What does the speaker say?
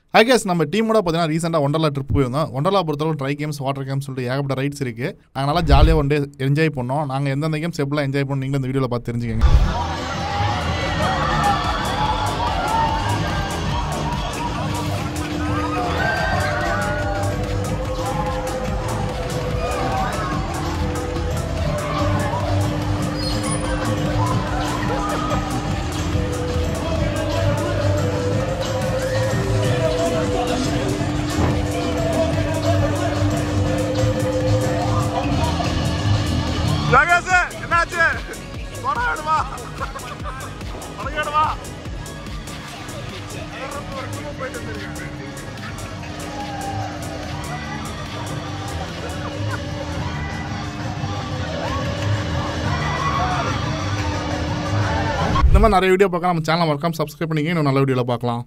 ஐ case நம்ம டீமோட பார்த்தீங்கன்னா ரீசெண்டாக ஒண்டர்லா ட்ரிப் போயிருந்தோம் ஒண்டர்லா பொறுத்தளவு ட்ரை கேம்ஸ் வாட்டர் கேம்ஸ் சொல்லிட்டு ஏகப்பட்ட ரைட்ஸ் இருக்குது நாங்கள் நல்லா ஜாலியாக ஒன் டே என்ஜாய் பண்ணோம் நாங்கள் எந்தெந்த கேம்ஸ் எப்படிலாம் என்ஜாய் பண்ணோம் நீங்களும் இந்த வீடியோவில் பார்த்து தெரிஞ்சுக்கங்க ஜகேஷ் என்னாச்சு படம் வேணுமா படம் வேணுமா போயிட்டு வந்துருக்கேன் இந்த மாதிரி நிறைய வீடியோ பார்க்கலாம் நம்ம சேனல் மறக்காம சப்ஸ்கிரைப் பண்ணிங்க இன்னும் நல்ல வீடியோவில் பார்க்கலாம்